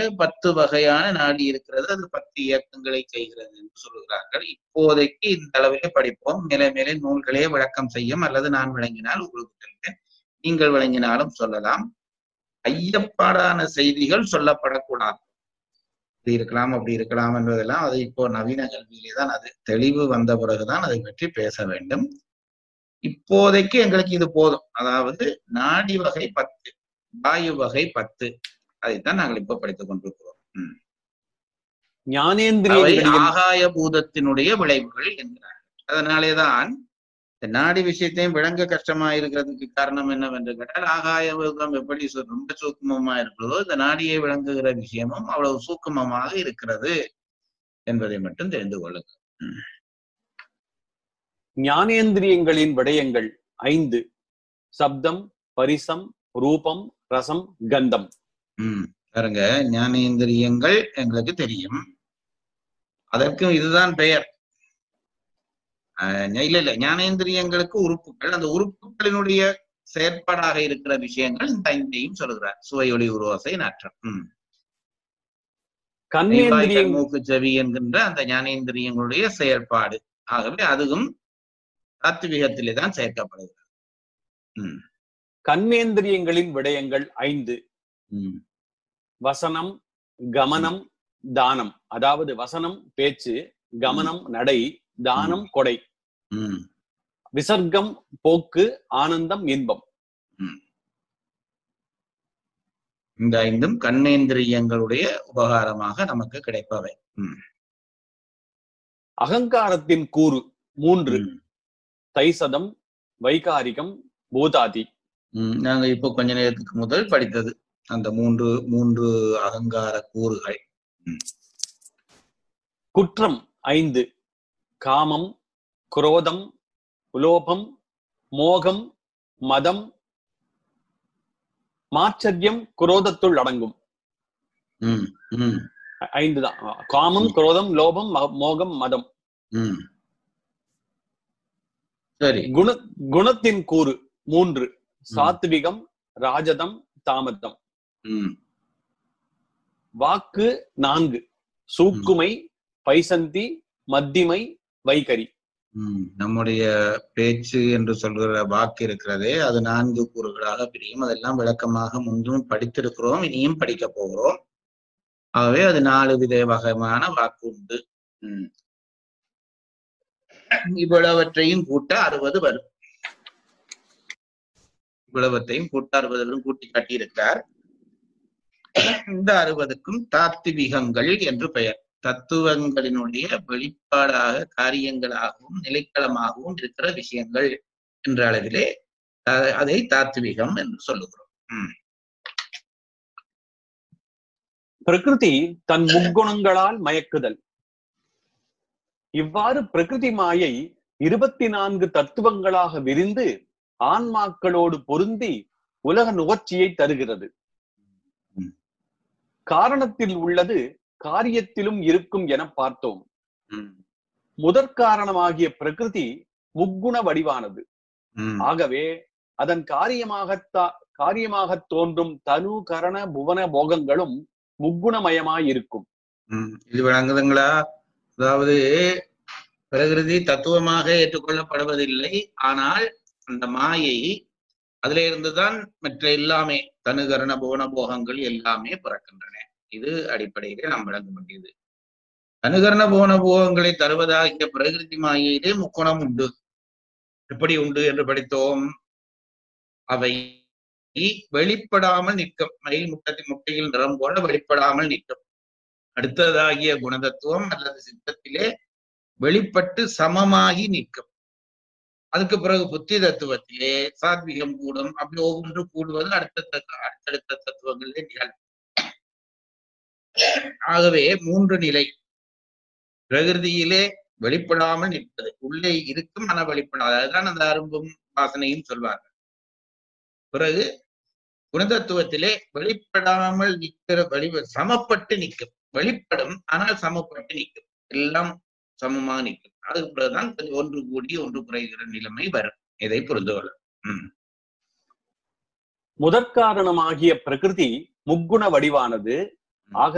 பத்து வகையான நாடி இருக்கிறது அது பத்து இயக்கங்களை செய்கிறது என்று சொல்லுகிறார்கள் இப்போதைக்கு இந்த அளவிலே படிப்போம் மேலே மேலே நூல்களே விளக்கம் செய்யும் அல்லது நான் விளங்கினால் உங்களுக்கு சொல்கிறேன் நீங்கள் விளங்கினாலும் சொல்லலாம் ஐயப்பாடான செய்திகள் சொல்லப்படக்கூடாது இப்படி இருக்கலாம் அப்படி இருக்கலாம் என்பதெல்லாம் அது இப்போ நவீன கல்வியிலே தான் அது தெளிவு வந்த பிறகுதான் அதை பற்றி பேச வேண்டும் இப்போதைக்கு எங்களுக்கு இது போதும் அதாவது நாடி வகை பத்து வாயு வகை பத்து அதைத்தான் நாங்கள் இப்ப படித்துக் கொண்டிருக்கிறோம் ம். அவை ஞானேந்திரியங்களின் ஆகாய பூதத்தினுடைய விளைவுகள் என்கிறார்கள் அதனாலேதான் இந்த நாடி விஷயத்தையும் விளங்க கஷ்டமா இருக்கிறதுக்கு காரணம் என்னவென்று கேட்டால் ஆகாய பூதம் எப்படி சு- ரொம்ப சூக்குமமா இருக்கிறதோ இந்த நாடியை விளங்குகிற விஷயமும் அவ்வளவு சூக்குமமாக இருக்கிறது என்பதை மட்டும் தெரிந்து கொள்ளுங்க ஞானேந்திரியங்களின் விடயங்கள் ஐந்து சப்தம் பரிசம் ரூபம் ரசம் கந்தம் ம் பாருங்க ஞானேந்திரியங்கள் எங்களுக்கு தெரியும் அதற்கும் இதுதான் பெயர் ஆஹ் இல்ல இல்ல ஞானேந்திரியங்களுக்கு உறுப்புகள் அந்த உறுப்புகளினுடைய செயற்பாடாக இருக்கிற விஷயங்கள் இந்த ஐந்தையும் சொல்லுகிறார் சுவை ஒளி உருவாசை நாற்றம் ம் மெய்வாய், கண்ணேந்திரியங் கண், மூக்கு செவி என்கின்ற அந்த ஞானேந்திரியங்களுடைய செயற்பாடு ஆகவே அதுவும் தாத்விகத்திலே தான் சேர்க்கப்படுகிறது ம் கண்ணேந்திரியங்களின் விடயங்கள் ஐந்து ம் வசனம் கமனம் தானம் அதாவது வசனம் பேச்சு கமனம் நடை தானம் கொடை ம் விசர்க்கம் போக்கு ஆனந்தம் இன்பம் இந்த ஐந்தும் கண்ணேந்திரியங்களுடைய உபகாரமாக நமக்கு கிடைப்பவை ம் அகங்காரத்தின் கூறு மூன்று ம். தைசதம் வைகாரிகம் பூதாதி ம், நாங்க இப்போ கொஞ்ச நேரத்துக்கு முதல் படித்தது அந்த மூன்று மூன்று அகங்கார கூறுகள் குற்றம் ஐந்து காமம் குரோதம் உலோபம் மோகம் மதம் மாச்சரியம் குரோதத்துள் அடங்கும் ம் ம் ஐ- ஐந்து தான் காமம் குரோதம் லோபம் ம- மோகம் மதம் ம் சரி குண குணத்தின் கூறு மூன்று சாத்விகம் ராஜதம் தாமதம் ம் வாக்கு நான்கு சூக்குமை பைசந்தி மத்திமை வைகரி ம் நம்முடைய பேச்சு என்று சொல்கிற வாக்கு இருக்கிறதே அது நான்கு கூறுகளாக பிரியும் அதெல்லாம் விளக்கமாக முன்னும் படித்திருக்கிறோம் இனியும் படிக்க போகிறோம் ஆகவே அது நாலு வித வகையான வாக்கு உண்டு ம். இவ்வளவற்றையும் கூட்ட அறுபது வரும் இவ்வளவற்றையும் கூட்ட அறுபது வரும் கூட்டி காட்டியிருக்கிறார் இந்த அறுபதுக்கும் தாத்விகங்கள் என்று பெயர் தத்துவங்களினுடைய வெளிப்பாடாக காரியங்களாகவும் நிலைக்களமாகவும் இருக்கிற விஷயங்கள் என்ற அளவிலே அஹ், அதை தாத்விகம் என்று சொல்லுகிறோம் ம். பிரகிருதி தன் முக்குணங்களால் மயக்குதல் இவ்வாறு பிரகிருதி மாயை இருபத்தி நான்கு தத்துவங்களாக விரிந்து ஆன்மாக்களோடு பொருந்தி உலக நுகர்ச்சியை தருகிறது ம். காரணத்தில் உள்ளது காரியத்திலும் இருக்கும் என பார்த்தோம் ம். முதற் காரணமாகிய பிரகிருதி முக்குண வடிவானது ம். ஆகவே அதன் காரியமாகத்தா காரியமாக தோன்றும் தனு கரண புவன போகங்களும் முக்குணமயமாயிருக்கும் ம். இது விளங்குதுங்களா அதாவது பிரகிருதி தத்துவமாக ஏற்றுக்கொள்ளப்படுவதில்லை ஆனால் அந்த மாயை அதிலே இருந்துதான் மற்ற எல்லாமே தனுகரண புவன போகங்கள் எல்லாமே பிறக்கின்றன இது அடிப்படையிலே நாம் விளங்க வேண்டியது தனுகரண புவன போகங்களை தருவதாகிய பிரகிருதி மாயையிலே முக்குணம் உண்டு எப்படி உண்டு என்று படித்தோம் அவை வெளிப்படாமல் நிற்கும் மயில் முட்டத்தின் முட்டையில் நிறம் போல வெளிப்படாமல் நிற்கும் அடுத்ததாகிய குணதத்துவம் அல்லது சித்தத்திலே வெளிப்பட்டு சமமாகி நிற்கும் அதுக்கு பிறகு புத்தி தத்துவத்திலே சாத்விகம் கூடும் அப்படி ஒவ்வொன்று கூடுவது அடுத்த தத்து- அடுத்தடுத்த தத்துவங்களிலே நிகழும் ஆகவே மூன்று நிலை பிரகிருதியிலே வெளிப்படாமல் நிற்பது உள்ளே இருக்கும் மன வெளிப்படாது அதுதான் அந்த அரும்பும் வாசனையும் சொல்வார்கள் பிறகு குணதத்துவத்திலே வெளிப்படாமல் நிற்கிற வெளி சமப்பட்டு நிற்கும் வெளிப்படும் ஆனால் சமப்பட்டு நிற்கும் எல்லாம் சமமாக நிற்கும் அதுக்கு பிறகுதான் கொஞ்சம் ஒன்று கூடி ஒன்று குறைகிற நிலைமை வரும் இதை புரிந்து கொள்ள ம் முதற்காரணமாகிய பிரகிருதி முக்குண வடிவானது ஆக